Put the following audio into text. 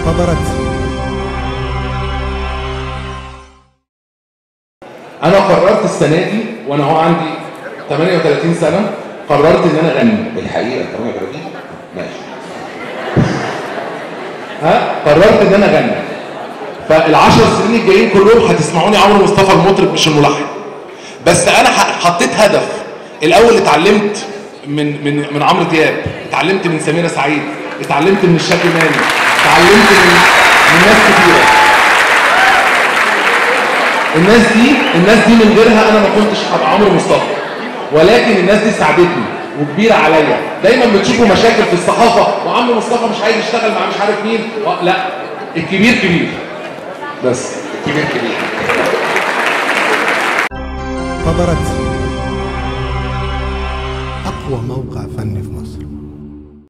انتظرت انا قررت السنه دي وانا هو عندي 38 سنه قررت ان انا اغني الحقيقه 38 ماشي ها قررت ان انا اغني فالعشر سنين الجايين كلهم هتسمعوني عمرو مصطفى المطرب مش الملحن بس انا ح- حطيت هدف الاول اتعلمت من من من عمرو دياب اتعلمت من سميرة سعيد اتعلمت من الشاب ماني اتعلمت من من ناس كتيره الناس دي الناس دي من غيرها انا ما كنتش هبقى عمرو مصطفى ولكن الناس دي ساعدتني وكبيره عليا دايما بتشوفوا مشاكل في الصحافه وعمرو مصطفى مش عايز يشتغل مع مش عارف مين و- لا الكبير كبير بس كبير كبير انتظرت أقوى موقع فني في مصر